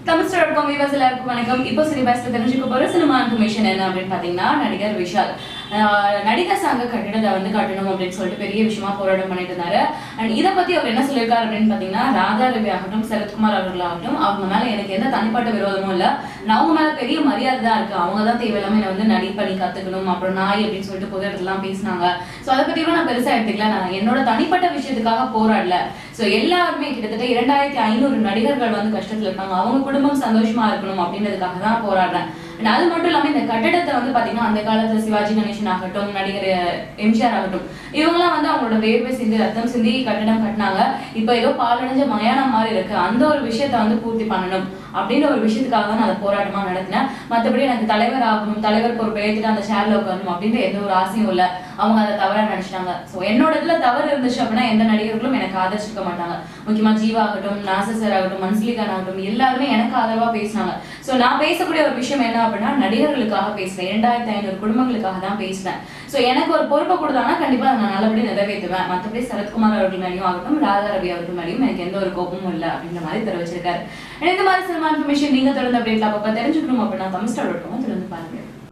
Tamil dot com viewers எல்லாருக்கும் வணக்கம் இப்போ சினிபாஸ்ல தெரிஞ்சுக்க போற சினிமா இன்ஃபர்மேஷன் என்ன அப்படின்னு பாத்தீங்கன்னா நடிகர் விஷால் ஆஹ் நடிகர் சங்க கட்டிடத்தை வந்து கட்டணும் அப்படின்னு சொல்லிட்டு பெரிய விஷயமா போராட்டம் பண்ணிட்டு இருந்தாரு அண்ட் இதை பத்தி அவர் என்ன சொல்லியிருக்காரு அப்படின்னு பாத்தீங்கன்னா ராதா ரவி ஆகட்டும் சரத்குமார் அவர்களாகட்டும் அவங்க மேல எனக்கு எந்த தனிப்பட்ட விரோதமும் இல்ல நான் அவங்க மேல பெரிய மரியாதை தான் இருக்கு அவங்க தான் தேவையில்லாம என்னை வந்து நடி பண்ணி கத்துக்கணும் அப்புறம் நாய் அப்படின்னு சொல்லிட்டு பொது இடத்துலாம் பேசினாங்க சோ அதை பத்தி கூட நான் பெருசா எடுத்துக்கல நான் என்னோட தனிப்பட்ட விஷயத்துக்காக போராடல சோ எல்லாருமே கிட்டத்தட்ட இரண்டாயிரத்தி ஐநூறு நடிகர்கள் வந்து கஷ்டத்துல இருக்காங்க அவங்க குடும்பம் சந்தோஷமா இருக்கணும் அப்படின்றதுக்காக தான் போராடுறேன் And அது மட்டும் இல்லாம இந்த கட்டடத்தை வந்து பாத்தீங்கன்னா அந்த காலத்துல சிவாஜி கணேசன் ஆகட்டும் நடிகர் எம்ஜிஆர் ஆகட்டும் இவங்கெல்லாம் வந்து அவங்களோட வேர்வை சிந்தி ரத்தம் சிந்தி கட்டடம் கட்டினாங்க இப்போ ஏதோ பாலடைஞ்ச மயானம் மாதிரி இருக்கு அந்த ஒரு விஷயத்த வந்து பூர்த்தி பண்ணணும் அப்படின்ற ஒரு விஷயத்துக்காக தான் நான் அதை போராட்டமா நடத்தினேன் மத்தபடி எனக்கு தலைவர் ஆகணும் தலைவர் பொறுப்பை ஏத்துட்டு அந்த சேர்ல உட்காரணும் அப்படின்ற எந்த ஒரு ஆசையும் இல்ல அவங்க அதை தவறா நினைச்சிட்டாங்க சோ என்னோட இதுல தவறு இருந்துச்சு அப்படின்னா எந்த நடிகர்களும் எனக்கு ஆதரிச்சிருக்க மாட்டாங்க முக்கியமா ஜீவா ஆகட்டும் நாசர் சார் ஆகட்டும் மன்ஸ்லி கான் ஆகட்டும் எல்லாருமே எனக்கு ஆதரவா பேசினாங்க சோ நான் பேசக்கூடிய ஒரு விஷயம் என்ன அப்படின்னா நடிகர்களுக்காக பேசுறேன் இரண்டாயிரத்தி ஐநூறு குடும்பங்களுக்காக தான் பேசுறேன் சோ எனக்கு ஒரு பொறுப்பை கொடுத்தாங்கன்னா கண்டிப்பா அதை நான் நல்லபடியா நிறைவேற்றுவேன் மத்தபடி சரத்குமார் அவர்கள் மேலேயும் ஆகட்டும் ராதா ரவி அவர்கள் மேலேயும் எனக்கு எந்த ஒரு கோபமும் இல்லை அப்படின்ற மாதிரி தெரிவிச்சிருக்காரு And இந்த மாதிரி சினிமா இன்ஃபர்மேஷன் நீங்க தொடர்ந்து அப்டேட்ல அப்பப்ப தெரிஞ்சுக்கணும் அப்படின்னா தமிழ் ஸ்டார் தொடர்ந்து பாருங்க